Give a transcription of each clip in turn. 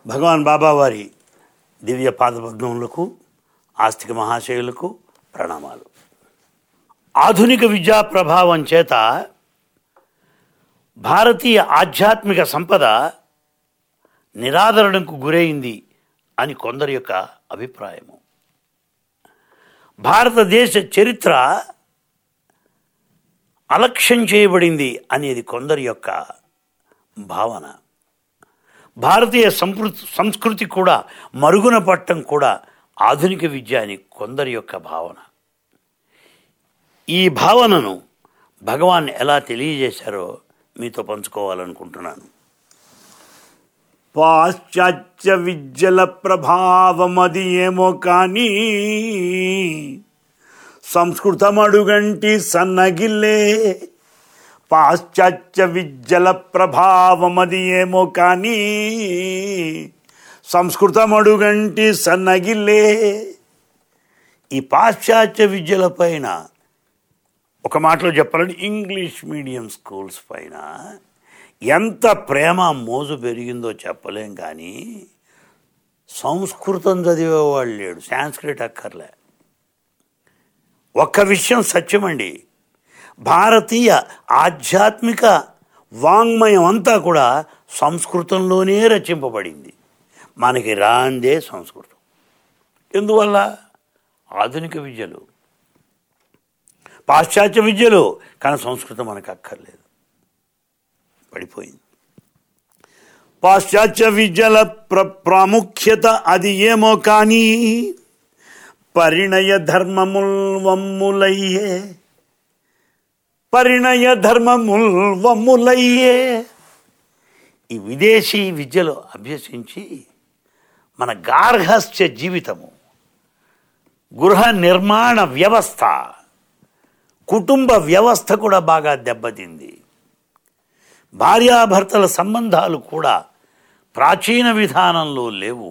భగవాన్ బాబా వారి దివ్య పాదపద్మములకు ఆస్తిక మహాశయులకు ప్రణామాలు ఆధునిక విద్యా ప్రభావం చేత భారతీయ ఆధ్యాత్మిక సంపద నిరాదరణకు గురైంది అని కొందరి యొక్క అభిప్రాయము భారతదేశ చరిత్ర అలక్ష్యం చేయబడింది అనేది కొందరి యొక్క భావన భారతీయ సంస్కృతి సంస్కృతి కూడా మరుగున పట్టం కూడా ఆధునిక విద్య అని కొందరి యొక్క భావన ఈ భావనను భగవాన్ ఎలా తెలియజేశారో మీతో పంచుకోవాలనుకుంటున్నాను పాశ్చాత్య విద్యల ప్రభావమది ఏమో కానీ సంస్కృతమడుగంటి సన్నగిల్లే పాశ్చాత్య విద్యల ప్రభావమది ఏమో కానీ సంస్కృతమడుగంటి సన్నగిల్లే ఈ పాశ్చాత్య విద్యల పైన ఒక మాటలో చెప్పాలంటే ఇంగ్లీష్ మీడియం స్కూల్స్ పైన ఎంత ప్రేమ మోజు పెరిగిందో చెప్పలేం కానీ సంస్కృతం చదివేవాళ్ళు లేడు సాంస్క్రిట్ అక్కర్లే ఒక్క విషయం సత్యమండి భారతీయ ఆధ్యాత్మిక వాంగ్మయం అంతా కూడా సంస్కృతంలోనే రచింపబడింది మనకి రాందే సంస్కృతం ఎందువల్ల ఆధునిక విద్యలు పాశ్చాత్య విద్యలు కానీ సంస్కృతం మనకు అక్కర్లేదు పడిపోయింది పాశ్చాత్య విద్యల ప్ర ప్రాముఖ్యత అది ఏమో కానీ పరిణయ ధర్మముల్ వమ్ములయ్యే పరిణయ ధర్మముల్ వమ్ములయ్యే ఈ విదేశీ విద్యలు అభ్యసించి మన గార్హస్థ్య జీవితము గృహ నిర్మాణ వ్యవస్థ కుటుంబ వ్యవస్థ కూడా బాగా దెబ్బతింది భార్యాభర్తల సంబంధాలు కూడా ప్రాచీన విధానంలో లేవు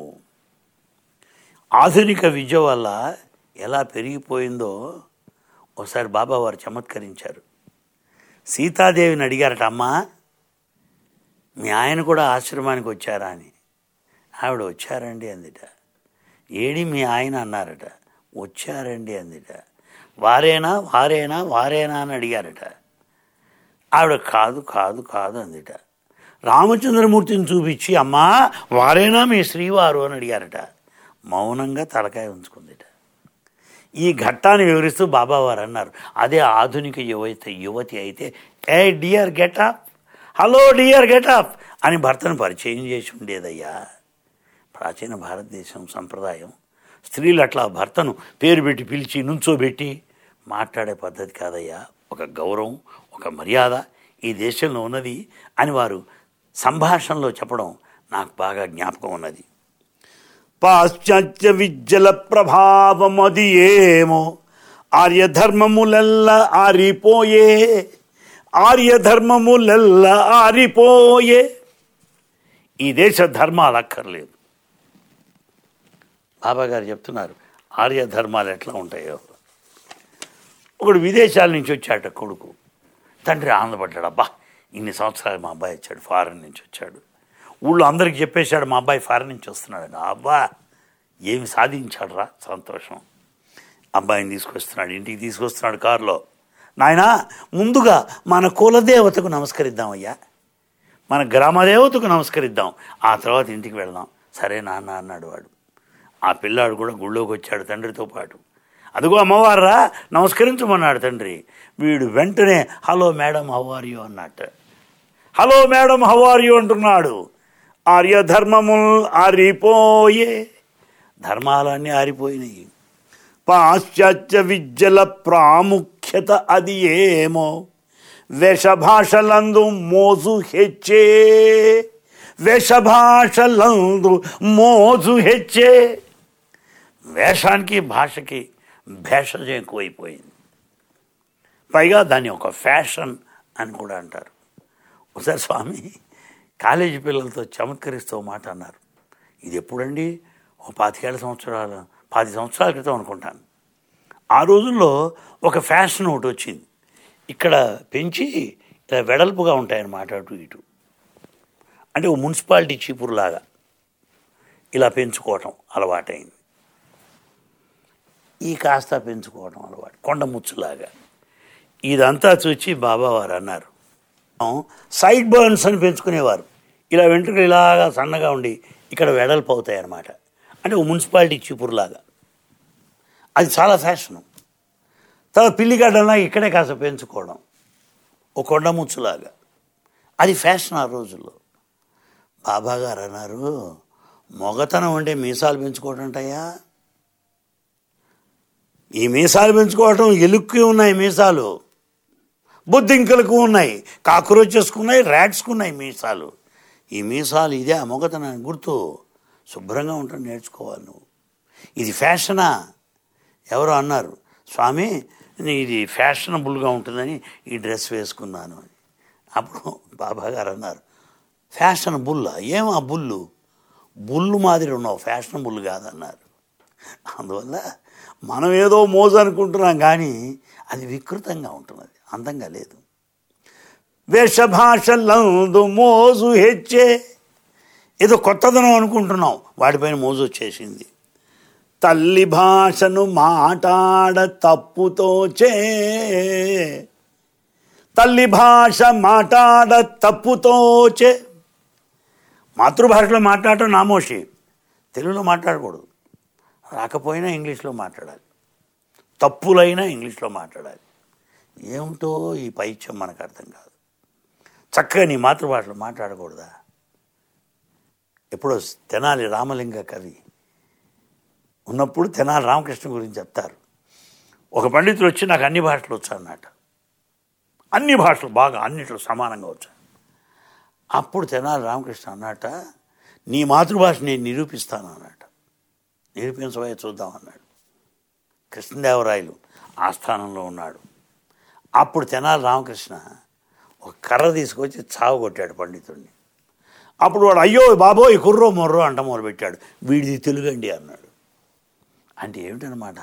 ఆధునిక విద్య వల్ల ఎలా పెరిగిపోయిందో ఒకసారి బాబా వారు చమత్కరించారు సీతాదేవిని అడిగారట అమ్మా మీ ఆయన కూడా ఆశ్రమానికి వచ్చారా అని ఆవిడ వచ్చారండి అందిట ఏడి మీ ఆయన అన్నారట వచ్చారండి అందిట వారేనా వారేనా వారేనా అని అడిగారట ఆవిడ కాదు కాదు కాదు అందిట రామచంద్రమూర్తిని చూపించి అమ్మా వారేనా మీ శ్రీవారు అని అడిగారట మౌనంగా తలకాయ ఉంచుకుందిట ఈ ఘట్టాన్ని వివరిస్తూ బాబావారు అన్నారు అదే ఆధునిక యువత యువతి అయితే ఏ dear getup hello dear getup అని భర్తను పరిచయం చేసి ఉండేదయ్యా ప్రాచీన భారతదేశం సంప్రదాయం స్త్రీలు అట్లా భర్తను పేరు పెట్టి పిలిచి నుంచోబెట్టి మాట్లాడే పద్ధతి కాదయ్యా ఒక గౌరవం ఒక మర్యాద ఈ దేశంలో ఉన్నది అని వారు సంభాషణలో చెప్పడం నాకు బాగా జ్ఞాపకం ఉన్నది పాశ్చాత్య విద్యల ప్రభావం అది ఏమో ఆర్యధర్మములెల్ల ఆరిపోయే ఆర్యధర్మములెల్ల ఆరిపోయే ఈ దేశ ధర్మాలు అక్కర్లేదు బాబా గారు చెప్తున్నారు ఆర్య ధర్మాలు ఎట్లా ఉంటాయో ఒకడు విదేశాల నుంచి వచ్చాట కొడుకు తండ్రి ఆనందపడ్డాడు అబ్బా ఇన్ని సంవత్సరాలు మా అబ్బాయి వచ్చాడు ఫారెన్ నుంచి వచ్చాడు ఊళ్ళో అందరికి చెప్పేశాడు మా అబ్బాయి ఫారెన్ నుంచి వస్తున్నాడు అబ్బా ఏమి సాధించాడు రా సంతోషం అబ్బాయిని తీసుకొస్తున్నాడు ఇంటికి తీసుకొస్తున్నాడు కారులో నాయనా ముందుగా మన కులదేవతకు నమస్కరిద్దామయ్యా మన గ్రామదేవతకు నమస్కరిద్దాం ఆ తర్వాత ఇంటికి వెళ్దాం సరే నాన్న అన్నాడు వాడు ఆ పిల్లాడు కూడా గుళ్ళోకి వచ్చాడు తండ్రితో పాటు అదిగో అమ్మవారా నమస్కరించమన్నాడు తండ్రి వీడు వెంటనే hello madam how are you అన్నట్టు hello madam how are you అంటున్నాడు ఆర్యధర్మముల్ ఆరిపోయే ధర్మాలన్నీ ఆరిపోయినాయి పాశ్చాత్య విద్యల ప్రాముఖ్యత అది ఏమో వేషభాషలందు మోజు హెచ్చే వేషభాషలందు మోజు హెచ్చే వేషానికి భాషకి భేషజం ఎక్కువైపోయింది పైగా దాన్ని ఒక ఫ్యాషన్ అని కూడా అంటారు ఒకసారి స్వామి కాలేజీ పిల్లలతో చమత్కరిస్తూ ఓ మాట అన్నారు ఇది ఎప్పుడండి ఓ పాతికేళ్ల సంవత్సరాలు పది సంవత్సరాల క్రితం అనుకుంటాను ఆ రోజుల్లో ఒక ఫ్యాషన్ ఒకటి వచ్చింది ఇక్కడ పెంచి ఇలా వెడల్పుగా ఉంటాయన్నమాట అటు ఇటు అంటే ఓ మున్సిపాలిటీ చీపురులాగా ఇలా పెంచుకోవటం అలవాటైంది ఈ కాస్త పెంచుకోవటం అలవాటు కొండ ముచ్చులాగా ఇదంతా చూచి బాబావారు అన్నారు సైడ్ బర్న్స్ అని పెంచుకునేవారు ఇలా వెంట్రుకలు ఇలాగా సన్నగా ఉండి ఇక్కడ వెడల్పు అవుతాయి అన్నమాట అంటే ఒక మున్సిపాలిటీ చీపురులాగా అది చాలా ఫ్యాషను తర్వాత పిల్లిగడ్డలా ఇక్కడే కాస్త పెంచుకోవడం ఒక కొండ ముచ్చులాగా అది ఫ్యాషన్ ఆ రోజుల్లో బాబా గారు అన్నారు మొగతనం ఉండే మీసాలు పెంచుకోవడం అంటయ్యా ఈ మీసాలు పెంచుకోవటం ఎలుక్కి ఉన్నాయి మీసాలు బుద్ధింకలకు ఉన్నాయి కాక్రోచెస్కు ఉన్నాయి ర్యాట్స్కు ఉన్నాయి మీసాలు ఈ మీసాలు ఇదే మొగతనాన్ని గుర్తు శుభ్రంగా ఉంటాను నేర్చుకోవాలి నువ్వు ఇది ఫ్యాషనా ఎవరో అన్నారు స్వామి నీ- ఇది ఫ్యాషనబుల్గా ఉంటుందని ఈ డ్రెస్ వేసుకున్నాను అని అప్పుడు బాబా గారు అన్నారు ఫ్యాషన్ బుల్ ఏం ఆ బుల్లు బుల్లు మాదిరి ఉన్నావు ఫ్యాషన్ బుల్ కాదన్నారు అందువల్ల మనం ఏదో మోజు అనుకుంటున్నాం కానీ అది వికృతంగా ఉంటున్నది అందంగా లేదు వేషభాషలందు మోజు హెచ్చే ఏదో కొత్తదనం అనుకుంటున్నాం వాటిపైన మోజు వచ్చేసింది తల్లి భాషను మాటాడ తప్పుతోచే తల్లి భాష మాటాడ తప్పుతోచే మాతృభాషలో మాట్లాడటం నామోషి తెలుగులో మాట్లాడకూడదు రాకపోయినా ఇంగ్లీష్లో మాట్లాడాలి తప్పులైనా ఇంగ్లీష్లో మాట్లాడాలి ఏమిటో ఈ పైత్యం మనకు అర్థం కాదు చక్కగా నీ మాతృభాషలో మాట్లాడకూడదా ఎప్పుడో తెనాలి రామలింగ కవి ఉన్నప్పుడు తెనాలి రామకృష్ణ గురించి చెప్తారు ఒక పండితుడు వచ్చి నాకు అన్ని భాషలు వచ్చు అన్నట్టు అన్ని భాషలు బాగా అన్నిట్లో సమానంగా వచ్చాయి అప్పుడు తెనాలి రామకృష్ణ అన్నట నీ మాతృభాష నేను నిరూపిస్తాను అన్నట నిరూపించబోయే చూద్దాం అన్నాడు కృష్ణదేవరాయలు ఆస్థానంలో ఉన్నాడు అప్పుడు తెనాలి రామకృష్ణ ఒక కర్ర తీసుకొచ్చి చావు కొట్టాడు పండితుడిని అప్పుడు వాడు అయ్యో బాబోయ్ కుర్రో మొర్రో అంట మొదలుపెట్టాడు వీడిది తెలుగండి అన్నాడు అంటే ఏమిటనమాట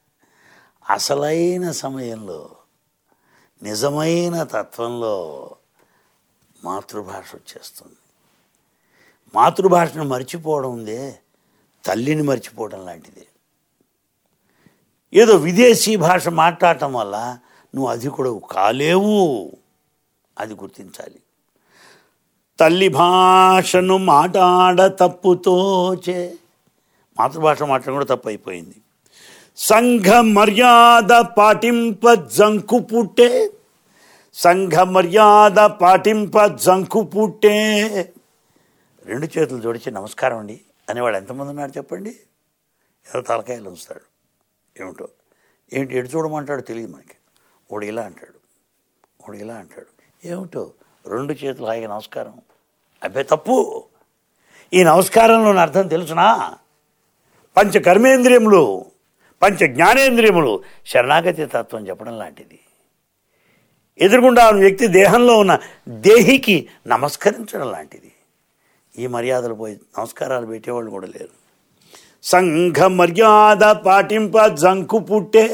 అసలైన సమయంలో నిజమైన తత్వంలో మాతృభాష వచ్చేస్తుంది మాతృభాషను మర్చిపోవడం ఉందే తల్లిని మర్చిపోవడం లాంటిది ఏదో విదేశీ భాష మాట్లాడటం వల్ల నువ్వు అధికుడు కాలేవు అది గుర్తించాలి తల్లి భాషను మాట్లాడ తప్పుతోచే మాతృభాష మాట్లాడడం కూడా తప్పు అయిపోయింది సంఘ మర్యాద పాటింప జంకు పుట్టే సంఘ మర్యాద పాటింప జంకు పుట్టే రెండు చేతులు జోడించి నమస్కారం అండి అనేవాడు ఎంతమంది ఉన్నారు చెప్పండి ఎవరు తలకాయలు ఉంచుతాడు ఏమిటో ఏంటి ఎటు చూడమంటాడు తెలియదు మనకి వాడు ఇలా అంటాడు వాడు ఇలా అంటాడు ఏమిటో రెండు చేతులు హాయిగా నమస్కారం అబ్బే తప్పు ఈ నమస్కారంలోని అర్థం తెలుసునా పంచ కర్మేంద్రియములు పంచ జ్ఞానేంద్రియములు శరణాగతి తత్వం చెప్పడం లాంటిది ఎదురుగుండా ఉన్న వ్యక్తి దేహంలో ఉన్న దేహికి నమస్కరించడం లాంటిది ఈ మర్యాదలు పోయి నమస్కారాలు పెట్టేవాళ్ళు కూడా లేరు సంఘ మర్యాద పాటింప జంకు పుట్టే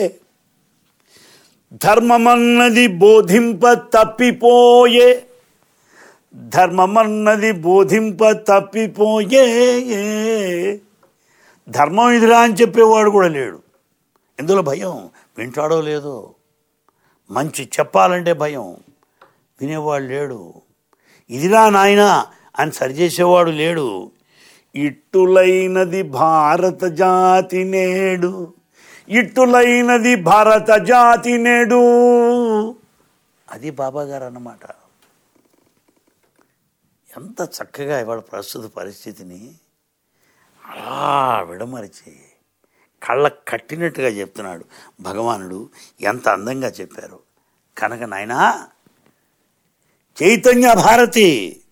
ధర్మమన్నది బోధింప తప్పిపోయే ధర్మమన్నది బోధింప తప్పిపోయే ధర్మం ఇదిరా అని చెప్పేవాడు కూడా లేడు ఎందులో భయం వింటాడో లేదో మంచి చెప్పాలంటే భయం వినేవాడు లేడు ఇదిరా నాయనా అని సరిచేసేవాడు లేడు ఇట్టులైనది భారత జాతి నేడు ఇట్టులైనది భారత జాతి నేడు అది బాబా గారు అన్నమాట ఎంత చక్కగా ఇవాళ ప్రస్తుత పరిస్థితిని అలా విడమరిచి కళ్ళ కట్టినట్టుగా చెప్తున్నాడు భగవానుడు ఎంత అందంగా చెప్పారు కనుక నాయనా చైతన్య భారతి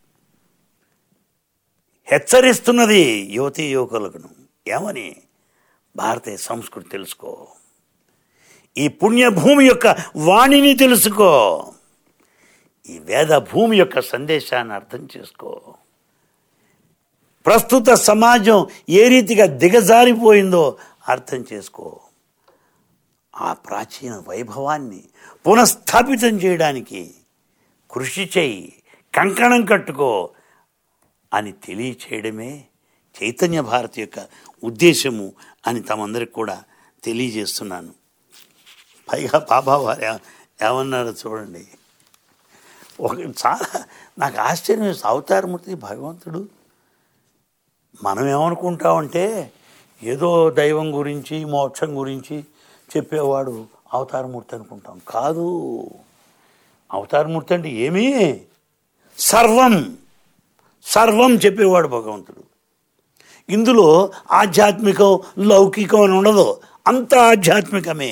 హెచ్చరిస్తున్నది యువతీ యువకులకు ఏమని భారతీయ సంస్కృతి తెలుసుకో ఈ పుణ్యభూమి యొక్క వాణిని తెలుసుకో ఈ వేద భూమి యొక్క సందేశాన్ని అర్థం చేసుకో ప్రస్తుత సమాజం ఏ రీతిగా దిగజారిపోయిందో అర్థం చేసుకో ఆ ప్రాచీన వైభవాన్ని పునఃస్థాపితం చేయడానికి కృషి చేయి కంకణం కట్టుకో అని తెలియచేయడమే చైతన్య భారతి యొక్క ఉద్దేశము అని తమందరికి కూడా తెలియజేస్తున్నాను పైగా బాబా వారు ఏ- ఏమన్నారో చూడండి ఒక చాలా నాకు ఆశ్చర్యం వేస్తుంది. అవతారమూర్తి భగవంతుడు మనం ఏమనుకుంటామంటే ఏదో దైవం గురించి మోక్షం గురించి చెప్పేవాడు అవతారమూర్తి అనుకుంటాం కాదు అవతారమూర్తి అంటే ఏమీ సర్వం సర్వం చెప్పేవాడు భగవంతుడు ఇందులో ఆధ్యాత్మికం లౌకికం అని ఉండదు అంత ఆధ్యాత్మికమే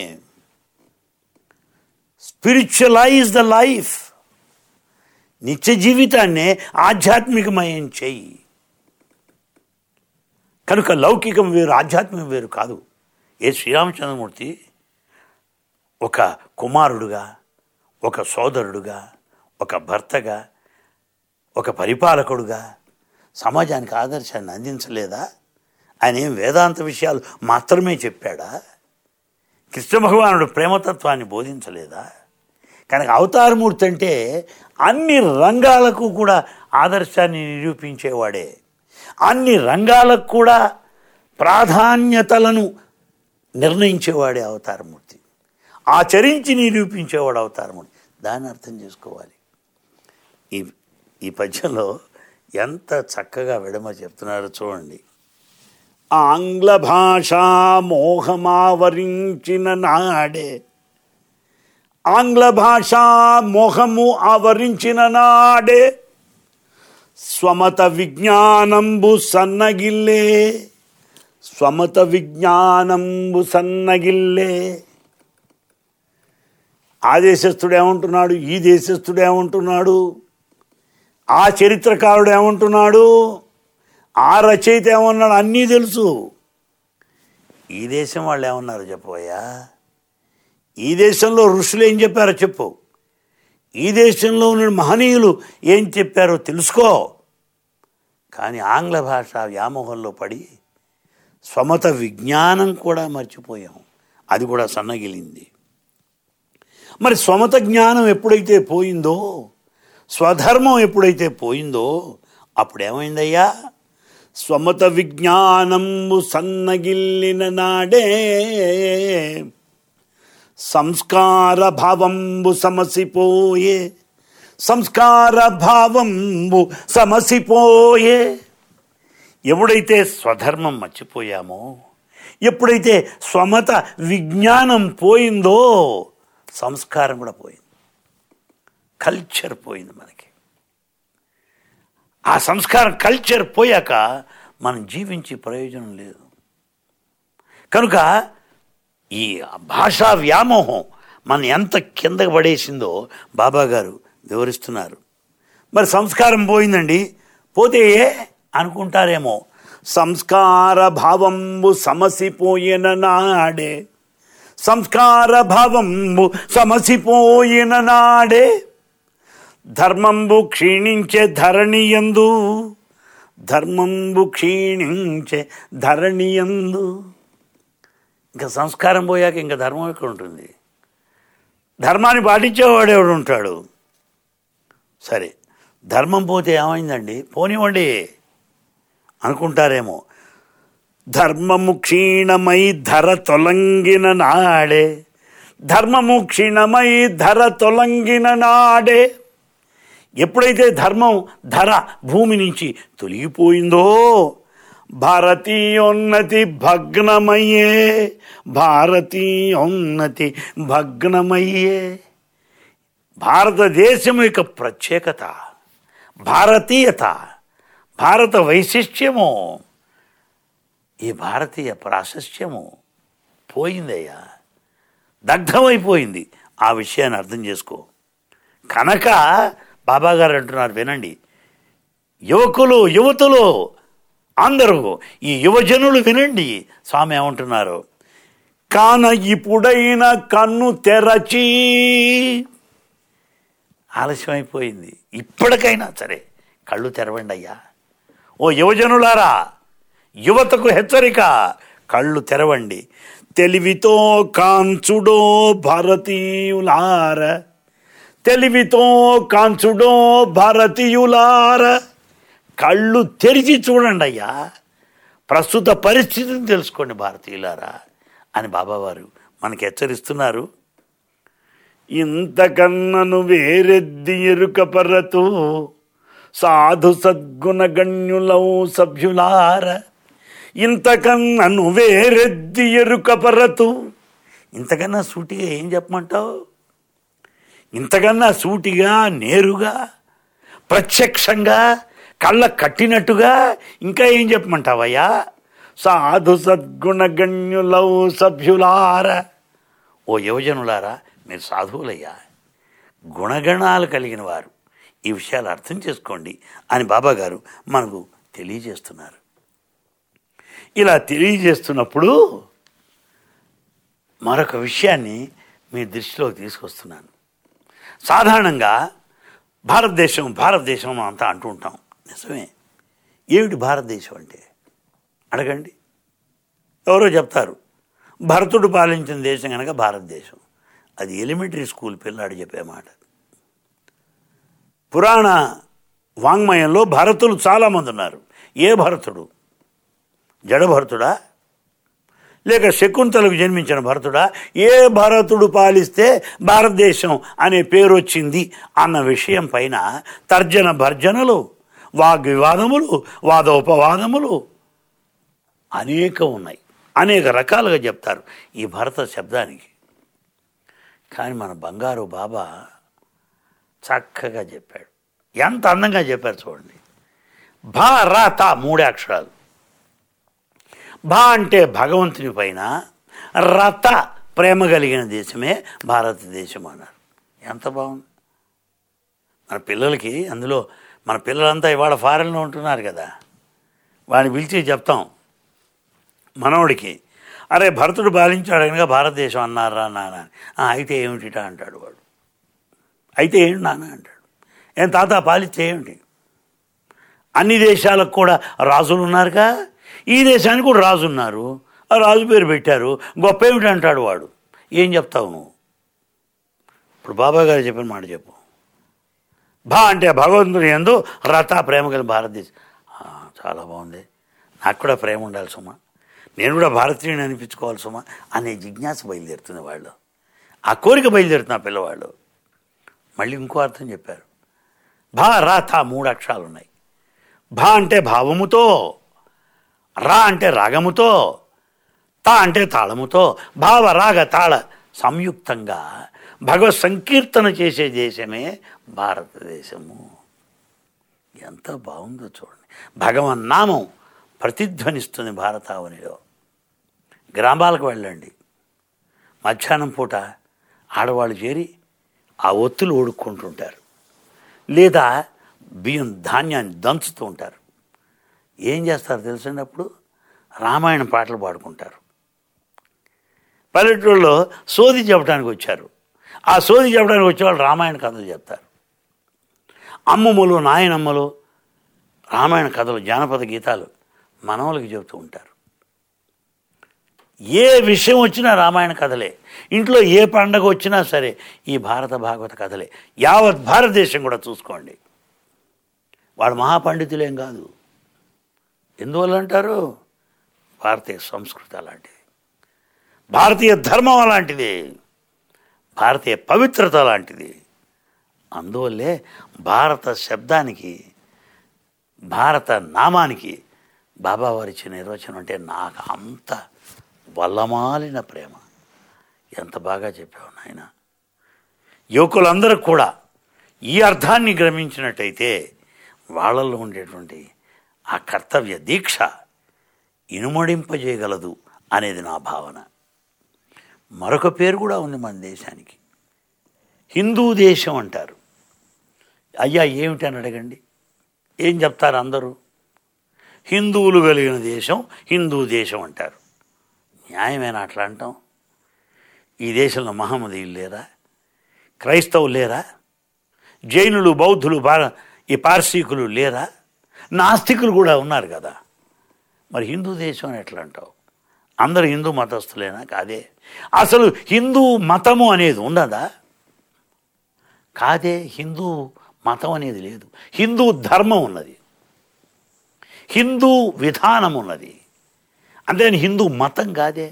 స్పిరిచువలైజ్ ద లైఫ్ నిత్య జీవితాన్నే ఆధ్యాత్మికమయం చెయ్యి కనుక లౌకికం వేరు ఆధ్యాత్మికం వేరు కాదు ఏ శ్రీరామచంద్రమూర్తి ఒక కుమారుడుగా ఒక సోదరుడుగా ఒక భర్తగా ఒక పరిపాలకుడుగా సమాజానికి ఆదర్శాన్ని అందించలేదా ఆయన ఏం వేదాంత విషయాలు మాత్రమే చెప్పాడా కృష్ణ భగవానుడు ప్రేమతత్వాన్ని బోధించలేదా కనుక అవతారమూర్తి అంటే అన్ని రంగాలకు కూడా ఆదర్శాన్ని నిరూపించేవాడే అన్ని రంగాలకు కూడా ప్రాధాన్యతలను నిర్ణయించేవాడే అవతారమూర్తి ఆచరించి నిరూపించేవాడు అవతారమూర్తి దాన్ని అర్థం చేసుకోవాలి ఈ ఈ పద్యంలో ఎంత చక్కగా విడమ చెప్తున్నారో చూడండి ఆంగ్ల భాషా మోహమావరించిన నాడే ఆంగ్ల భాషా మోహము ఆవరించిన నాడే స్వమత విజ్ఞానంబు సన్నగిల్లే స్వమత విజ్ఞానంబు సన్నగిల్లే ఆ దేశస్థుడు ఏమంటున్నాడు ఈ దేశస్థుడు ఏమంటున్నాడు ఆ చరిత్రకారుడు ఏమంటున్నాడు ఆ రచయిత ఏమన్నాడు అన్నీ తెలుసు ఈ దేశం వాళ్ళు ఏమన్నారు చెప్పబోయా ఈ దేశంలో ఋషులు ఏం చెప్పారో చెప్పు ఈ దేశంలో ఉన్న మహనీయులు ఏం చెప్పారో తెలుసుకో కానీ ఆంగ్ల భాష వ్యామోహంలో పడి స్వమత విజ్ఞానం కూడా మర్చిపోయాం అది కూడా సన్నగిలింది మరి స్వమత జ్ఞానం ఎప్పుడైతే పోయిందో స్వధర్మం ఎప్పుడైతే పోయిందో అప్పుడేమైందయ్యా స్వమత విజ్ఞానము సన్నగిల్లిన నాడే సంస్కార భావంబు సమసిపోయే సంస్కార భావంబు సమసిపోయే ఎప్పుడైతే స్వధర్మం మర్చిపోయామో ఎప్పుడైతే స్వమత విజ్ఞానం పోయిందో సంస్కారం కూడా పోయింది కల్చర్ పోయింది మనకి ఆ సంస్కారం కల్చర్ పోయాక మనం జీవించే ప్రయోజనం లేదు కనుక ఈ భాషా వ్యామోహం మన ఎంత కిందకు పడేసిందో బాబా గారు వివరిస్తున్నారు మరి సంస్కారం పోయిందండి పోతే ఏ అనుకుంటారేమో సంస్కార భావంబు సమసిపోయిన నాడే సంస్కార భావంబు సమసిపోయిన నాడే ధర్మంబు క్షీణించే ధరణియందు ధర్మంబు క్షీణించే ధరణియందు ఇంకా సంస్కారం పోయాక ఇంకా ధర్మం ఎక్కడ ఉంటుంది ధర్మాన్ని పాటించేవాడు ఎవడు ఉంటాడు సరే ధర్మం పోతే ఏమైందండి పోనివ్వండి అనుకుంటారేమో ధర్మము క్షీణమై ధర తొలంగిన నాడే ధర్మము క్షీణమై ధర తొలంగిన నాడే ఎప్పుడైతే ధర్మం ధర భూమి నుంచి తొలగిపోయిందో భారతీయోన్నతి భగ్నమయ్యే భారతీయోన్నతి భగ్నమయ్యే భారతదేశం యొక్క ప్రత్యేకత భారతీయత భారత వైశిష్ట్యము ఈ భారతీయ ప్రాశస్త్యము పోయిందయ్యా దగ్ధమైపోయింది ఆ విషయాన్ని అర్థం చేసుకో కనుక బాబా గారు అంటున్నారు వినండి యువకులు యువతులు అందరూ ఈ యువజనులు వినండి స్వామి ఏమంటున్నారు కాన ఇప్పుడైన కన్ను తెరచి ఆలస్యమైపోయింది ఇప్పటికైనా సరే కళ్ళు తెరవండి అయ్యా ఓ యువజనులారా యువతకు హెచ్చరిక కళ్ళు తెరవండి తెలివితో కాంచుడో భారతీయులార తెలివితో కాంచుడో భారతీయులార కళ్ళు తెరిచి చూడండి అయ్యా ప్రస్తుత పరిస్థితిని తెలుసుకోండి భారతీయులారా అని బాబావారు మనకి హెచ్చరిస్తున్నారు ఇంతకన్నను వేరెద్ది ఎరుక పరతు సాధు సద్గుణ గణ్యులవు సభ్యులార ఇంతకన్నను వేరెద్ది ఎరుక పరతు ఇంతకన్నా సూటిగా ఏం చెప్పమంటావు ఇంతకన్నా సూటిగా నేరుగా ప్రత్యక్షంగా కళ్ళ కట్టినట్టుగా ఇంకా ఏం చెప్పమంటావయ్యా సాధు సద్గుణ గణ్యులవు సభ్యులార ఓ యువజనులారా మీరు సాధువులయ్యా గుణగణాలు కలిగిన వారు ఈ విషయాలు అర్థం చేసుకోండి అని బాబా గారు మనకు తెలియజేస్తున్నారు ఇలా తెలియజేస్తున్నప్పుడు మరొక విషయాన్ని మీ దృష్టిలోకి తీసుకొస్తున్నాను సాధారణంగా భారతదేశం భారతదేశం అంతా అంటూ ఉంటాం నిజమే ఏమిటి భారతదేశం అంటే అడగండి ఎవరో చెప్తారు భరతుడు పాలించిన దేశం కనుక భారతదేశం అది ఎలిమెంటరీ స్కూల్ పిల్లాడు చెప్పే మాట పురాణ వాంగ్మయంలో భరతులు చాలామంది ఉన్నారు ఏ భరతుడు జడభరతుడా లేక శకుంతలకు జన్మించిన భరతుడా ఏ భరతుడు పాలిస్తే భారతదేశం అనే పేరు వచ్చింది అన్న విషయం పైన తర్జన భర్జనలు వాగ్వివాదములు వాదోపవాదములు అనేకం ఉన్నాయి అనేక రకాలుగా చెప్తారు ఈ భరత శబ్దానికి కానీ మన బంగారు బాబా చక్కగా చెప్పాడు ఎంత అందంగా చెప్పారు చూడండి భా రా తా మూడే అక్షరాలు భా అంటే భగవంతుని పైన రత ప్రేమ కలిగిన దేశమే భారతదేశం అన్నారు ఎంత బాగుంది మన పిల్లలకి అందులో మన పిల్లలంతా ఇవాళ ఫారెన్లో ఉంటున్నారు కదా వాడిని పిలిచి చెప్తాం మనవడికి అరే భరతుడు పాలించాడు కనుక భారతదేశం అన్నారా నాన్న అని. "ఆ, అయితే ఏమిటిటా అంటాడు వాడు అయితే ఏంటి నాన్న అంటాడు ఏం తాత పాలిస్తే ఏమిటి అన్ని దేశాలకు కూడా రాజులు ఉన్నారుగా ఈ దేశానికి కూడా రాజు ఉన్నారు ఆ రాజు పేరు పెట్టారు గొప్ప ఏమిటి అంటాడు వాడు ఏం చెప్తావు నువ్వు ఇప్పుడు బాబా గారు చెప్పిన మాట చెప్పు భా అంటే భగవంతుని ఎందు రథ ప్రేమ కలిగిన భారతదేశం ఆ, చాలా బాగుంది నాకు కూడా ప్రేమ ఉండాలి సుమా నేను కూడా భారతీయుని అనిపించుకోవాలి సుమా అనే జిజ్ఞాస బయలుదేరుతుంది వాళ్ళు ఆ కోరిక బయలుదేరుతున్న పిల్లవాళ్ళు మళ్ళీ ఇంకో అర్థం చెప్పారు భా రా థా మూడు అక్షరాలు ఉన్నాయి భా అంటే భావముతో రా అంటే రాగముతో తా అంటే తాళముతో భావ రాగ తాళ సంయుక్తంగా భగవత్ సంకీర్తన చేసే దేశమే భారతదేశము ఎంత బాగుందో చూడండి భగవన్ నామం ప్రతిధ్వనిస్తుంది భారతావనిలో గ్రామాలకు వెళ్ళండి మధ్యాహ్నం పూట ఆడవాళ్ళు చేరి ఆ ఒత్తులు ఓడుక్కుంటుంటారు లేదా బియ్యం ధాన్యాన్ని దంచుతూ ఉంటారు ఏం చేస్తారు తెలిసినప్పుడు రామాయణ పాటలు పాడుకుంటారు పల్లెటూళ్ళలో సోది చెప్పడానికి వచ్చారు ఆ సోది చెప్పడానికి వచ్చేవాళ్ళు రామాయణ కథలు చెప్తారు అమ్మమ్మలు నాయనమ్మలు రామాయణ కథలు జానపద గీతాలు మనవలకి చెబుతూ ఉంటారు ఏ విషయం వచ్చినా రామాయణ కథలే ఇంట్లో ఏ పండగ వచ్చినా సరే ఈ భారత భాగవత కథలే యావత్ భారతదేశం కూడా చూసుకోండి వాడు మహాపండితులేం కాదు ఎందువల్ల అంటారు భారతీయ సంస్కృతి అలాంటిది భారతీయ ధర్మం అలాంటిది భారతీయ పవిత్రత లాంటిది అందువల్లే భారత శబ్దానికి భారత నామానికి బాబా వారు ఇచ్చిన నిర్వచనం అంటే నాకు అంత వల్లమాలిన ప్రేమ ఎంత బాగా చెప్పావు నాయన యువకులందరూ కూడా ఈ అర్థాన్ని గ్రమించినట్టయితే వాళ్ళల్లో ఉండేటువంటి ఆ కర్తవ్య దీక్ష ఇనుమడింపజేయగలదు అనేది నా భావన మరొక పేరు కూడా ఉంది మన దేశానికి హిందూ దేశం అంటారు అయ్యా ఏమిటని అడగండి ఏం చెప్తారు అందరూ హిందువులు కలిగిన దేశం హిందూ దేశం అంటారు న్యాయమేనా అట్లా అంటాం ఈ దేశంలో మహమ్మదీయులు లేరా క్రైస్తవులు లేరా జైనులు బౌద్ధులు భార ఈ పార్సీకులు లేరా నాస్తికులు కూడా ఉన్నారు కదా మరి హిందూ దేశం అని ఎట్లా అంటావు అందరు హిందూ మతస్థులేనా కాదే అసలు హిందూ మతము అనేది ఉండదా కాదే హిందూ మతం అనేది లేదు హిందూ ధర్మం ఉన్నది హిందూ విధానం ఉన్నది అంతేని హిందూ మతం కాదే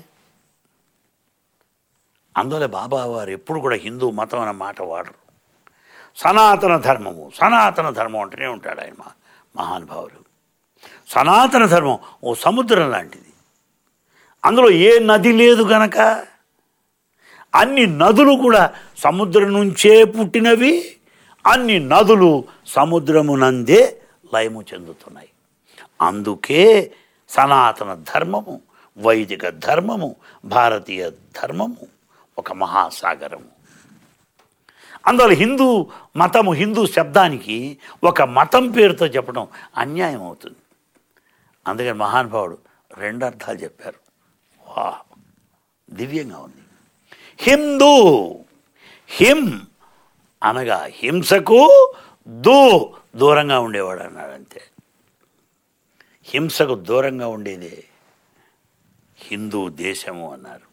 అందువల్ల బాబా వారు ఎప్పుడు కూడా హిందూ మతం అన్న మాట వాడరు సనాతన ధర్మము సనాతన ధర్మం అంటూనే ఉంటాడు ఆయన మా మహానుభావులు సనాతన ధర్మం ఓ సముద్రం లాంటిది అందులో ఏ నది లేదు గనక అన్ని నదులు కూడా సముద్రం నుంచే పుట్టినవి అన్ని నదులు సముద్రమునందే లయము చెందుతున్నాయి అందుకే సనాతన ధర్మము వైదిక ధర్మము భారతీయ ధర్మము ఒక మహాసాగరము అందువల్ల హిందూ మతము హిందూ శబ్దానికి ఒక మతం పేరుతో చెప్పడం అన్యాయం అవుతుంది అందుకని మహానుభావుడు రెండు అర్థాలు చెప్పారు వా దివ్యంగా ఉంది హిందూ హిం అనగా హింసకు దూ దూరంగా ఉండేవాడు అన్నాడు అంతే హింసకు దూరంగా ఉండేదే హిందూ దేశము అన్నారు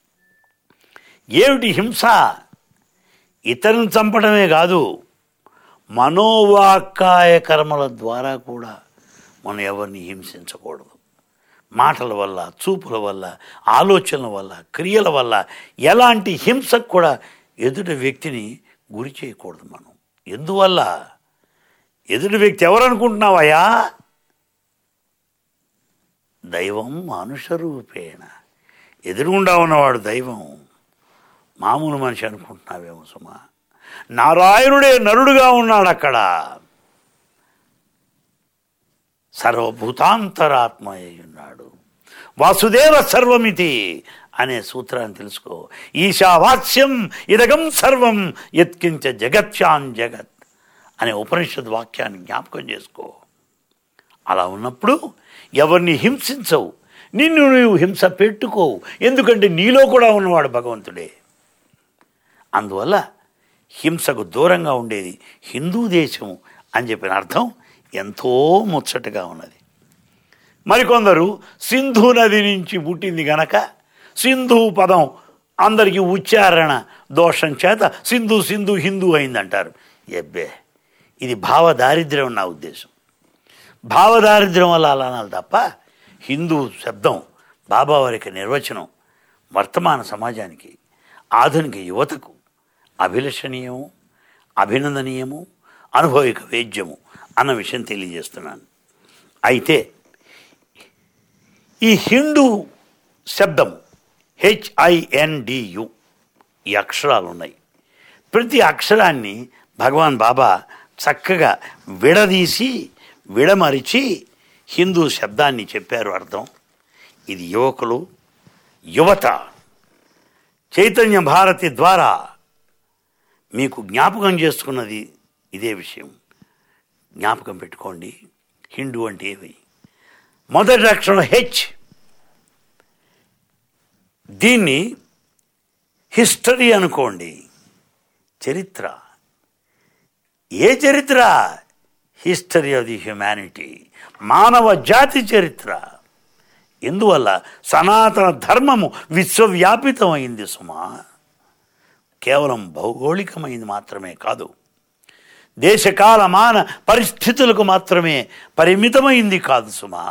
ఏమిటి హింస ఇతరులను చంపడమే కాదు మనోవాకాయ కర్మల ద్వారా కూడా మనం ఎవరిని హింసించకూడదు మాటల వల్ల చూపుల వల్ల ఆలోచనల వల్ల క్రియల వల్ల ఎలాంటి హింసకు కూడా ఎదుటి వ్యక్తిని గురి చేయకూడదు మనం ఎందువల్ల ఎదుటి వ్యక్తి ఎవరనుకుంటున్నావయ్యా దైవం మనుషరూపేణ ఎదురుగుండా ఉన్నవాడు దైవం మామూలు మనిషి అనుకుంటున్నావేమో సుమా నారాయణుడే నరుడుగా ఉన్నాడు అక్కడ సర్వభూతాంతరాత్మ అయి ఉన్నాడు వాసుదేవ సర్వమితి అనే సూత్రాన్ని తెలుసుకో ఈశావాస్యం ఇదగం సర్వం యత్కించ జగత్యాన్ జగత్ అనే ఉపనిషద్ వాక్యాన్ని జ్ఞాపకం చేసుకో అలా ఉన్నప్పుడు ఎవరిని హింసించవు నిన్ను నువ్వు హింస పెట్టుకోవు ఎందుకంటే నీలో కూడా ఉన్నవాడు భగవంతుడే అందువల్ల హింసకు దూరంగా ఉండేది హిందూ దేశం అని చెప్పిన అర్థం ఎంతో ముచ్చటగా ఉన్నది మరికొందరు సింధు నది నుంచి పుట్టింది గనక సింధు పదం అందరికీ ఉచ్చారణ దోషం చేత సింధు సింధు హిందూ అయిందంటారు ఎబ్బే ఇది భావ దారిద్ర్యం నా ఉద్దేశం భావ దారిద్ర్యం వల్ల అలా అనాలి తప్ప హిందూ శబ్దం బాబా వారికి నిర్వచనం వర్తమాన సమాజానికి ఆధునిక యువతకు అభిలషణీయము అభినందనీయము అనుభవిక వేద్యము అన్న విషయం తెలియజేస్తున్నాను అయితే ఈ హిందూ శబ్దం హెచ్ఐఎన్డియు ఈ అక్షరాలు ఉన్నాయి ప్రతి అక్షరాన్ని భగవాన్ బాబా చక్కగా విడదీసి విడమరిచి హిందూ శబ్దాన్ని చెప్పారు అర్థం ఇది యువకులు యువత చైతన్య భారతి ద్వారా మీకు జ్ఞాపకం చేసుకున్నది ఇదే విషయం జ్ఞాపకం పెట్టుకోండి హిందూ అంటే ఏవి మొదటి అక్షరం హెచ్ దీన్ని హిస్టరీ అనుకోండి చరిత్ర ఏ చరిత్ర హిస్టరీ ఆఫ్ ది హ్యుమానిటీ మానవ జాతి చరిత్ర ఎందువల్ల సనాతన ధర్మము విశ్వవ్యాపితమైంది సుమా కేవలం భౌగోళికమైంది మాత్రమే కాదు దేశకాలమాన పరిస్థితులకు మాత్రమే పరిమితమైంది కాదు సుమా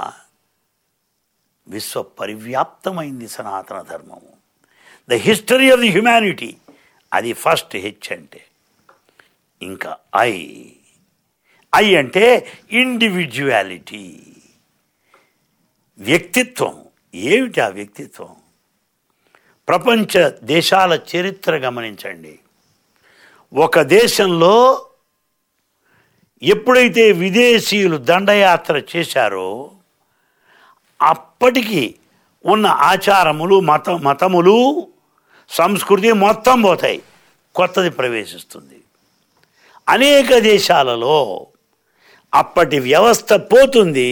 విశ్వ పరివ్యాప్తమైంది సనాతన ధర్మము the history of the humanity అది ఫస్ట్ హెచ్ అంటే ఇంకా ఐ ఐ అంటే ఇండివిజువాలిటీ వ్యక్తిత్వం ఏమిటి ఆ వ్యక్తిత్వం ప్రపంచ దేశాల చరిత్ర గమనించండి ఒక దేశంలో ఎప్పుడైతే విదేశీయులు దండయాత్ర చేశారో అప్పటికి ఉన్న ఆచారములు మత మతములు సంస్కృతి మొత్తం పోతాయి కొత్తది ప్రవేశిస్తుంది అనేక దేశాలలో అప్పటి వ్యవస్థ పోతుంది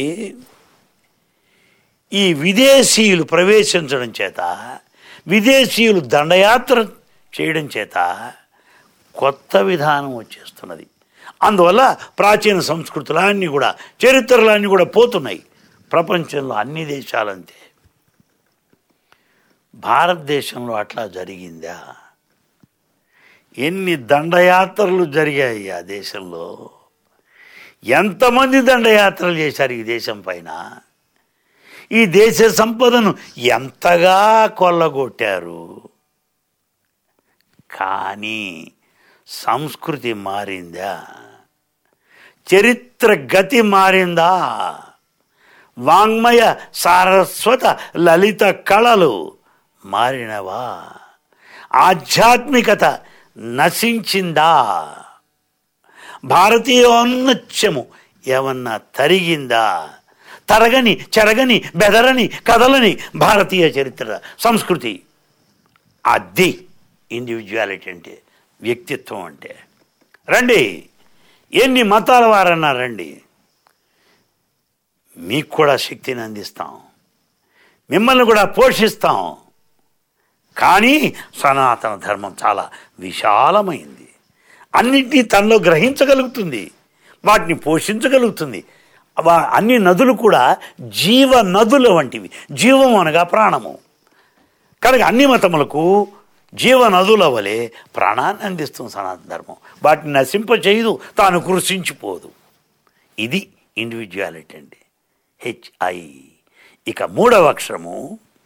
ఈ విదేశీయులు ప్రవేశించడం చేత విదేశీయులు దండయాత్ర చేయడం చేత కొత్త విధానం వచ్చేస్తున్నది అందువల్ల ప్రాచీన సంస్కృతులన్నీ కూడా చరిత్రలన్నీ కూడా పోతున్నాయి ప్రపంచంలో అన్ని దేశాలంతే భారతదేశంలో అట్లా జరిగిందా ఎన్ని దండయాత్రలు జరిగాయి ఆ దేశంలో ఎంతమంది దండయాత్రలు చేశారు ఈ దేశం పైన ఈ దేశ సంపదను ఎంతగా కొల్లగొట్టారు కానీ సంస్కృతి మారిందా చరిత్ర గతి మారిందా వాంగ్మయ సారస్వత లలిత కళలు మారినవా ఆధ్యాత్మికత నశించిందా భారతీయ ఔన్నత్యము ఏమన్నా తరిగిందా తరగని చెరగని బెదరని కదలని భారతీయ చరిత్ర సంస్కృతి అది ఇండివిజువాలిటీ అంటే వ్యక్తిత్వం అంటే రండి ఎన్ని మతాల వారన్నా రండి మీకు కూడా శక్తిని అందిస్తాం మిమ్మల్ని కూడా పోషిస్తాం కానీ సనాతన ధర్మం చాలా విశాలమైంది అన్నింటినీ తనలో గ్రహించగలుగుతుంది వాటిని పోషించగలుగుతుంది వా- అన్ని నదులు కూడా జీవ నదుల వంటివి జీవం అనగా ప్రాణము కనుక అన్ని మతములకు జీవ నదుల వలె ప్రాణాన్ని అందిస్తుంది సనాతన ధర్మం వాటిని నశింప చేయదు తాను కృషించిపోదు ఇది ఇండివిజువాలిటీ అండి హెచ్ఐ ఇక మూడవ అక్షరము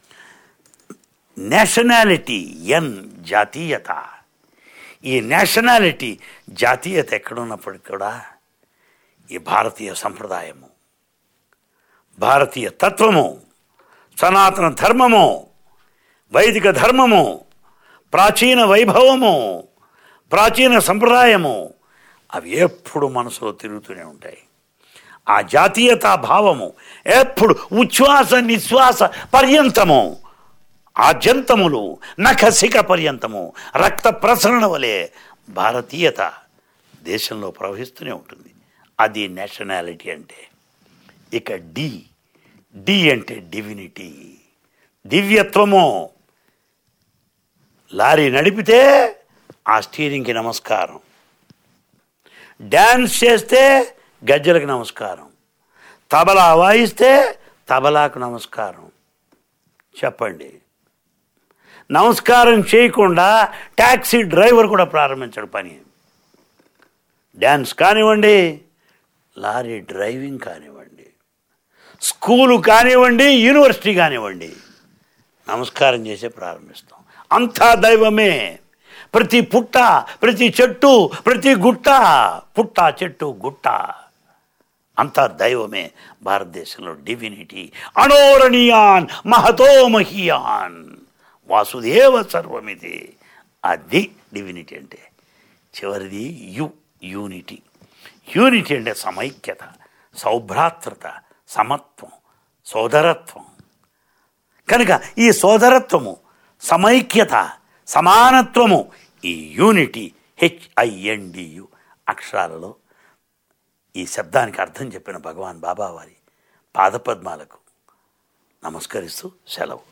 నేషనాలిటీ ఎన్ జాతీయత ఈ నేషనాలిటీ జాతీయత ఎక్కడున్నప్పటికీ కూడా ఈ భారతీయ సంప్రదాయము భారతీయ తత్వము సనాతన ధర్మము వైదిక ధర్మము ప్రాచీన వైభవము ప్రాచీన సంప్రదాయము అవి ఎప్పుడు మనసులో తిరుగుతూనే ఉంటాయి ఆ జాతీయతా భావము ఎప్పుడు ఉచ్ఛ్వాస నిశ్వాస పర్యంతము ఆద్యంతములు నఖశిఖ పర్యంతము రక్త ప్రసరణ వలె భారతీయత దేశంలో ప్రవహిస్తూనే ఉంటుంది అది నేషనాలిటీ అంటే ఇక డి డి అంటే డివినిటీ దివ్యత్వము లారీ నడిపితే ఆ స్టీరింగ్కి నమస్కారం డ్యాన్స్ చేస్తే గజ్జలకు నమస్కారం తబలా వాయిస్తే తబలాకు నమస్కారం చెప్పండి నమస్కారం చేయకుండా ట్యాక్సీ డ్రైవర్ కూడా ప్రారంభించడు పని డ్యాన్స్ కానివ్వండి లారీ డ్రైవింగ్ కానివ్వండి స్కూలు కానివ్వండి యూనివర్సిటీ కానివ్వండి నమస్కారం చేసే ప్రారంభిస్తాం అంతా దైవమే ప్రతి పుట్ట ప్రతి చెట్టు ప్రతి గుట్ట పుట్ట చెట్టు గుట్ట అంతా దైవమే భారతదేశంలో డివినిటీ అణోరణీయాన్ మహతో మహీయాన్ వాసుదేవ సర్వమిది అది డివినిటీ అంటే చివరిది యు యూనిటీ యూనిటీ అంటే సమైక్యత సౌభ్రాతృత సమత్వం సోదరత్వం కనుక ఈ సోదరత్వము సమైక్యత సమానత్వము ఈ యూనిటీ హెచ్ఐఎన్డియు అక్షరాలలో ఈ శబ్దానికి అర్థం చెప్పిన భగవాన్ బాబా వారి పాదపద్మాలకు నమస్కరిస్తూ సెలవు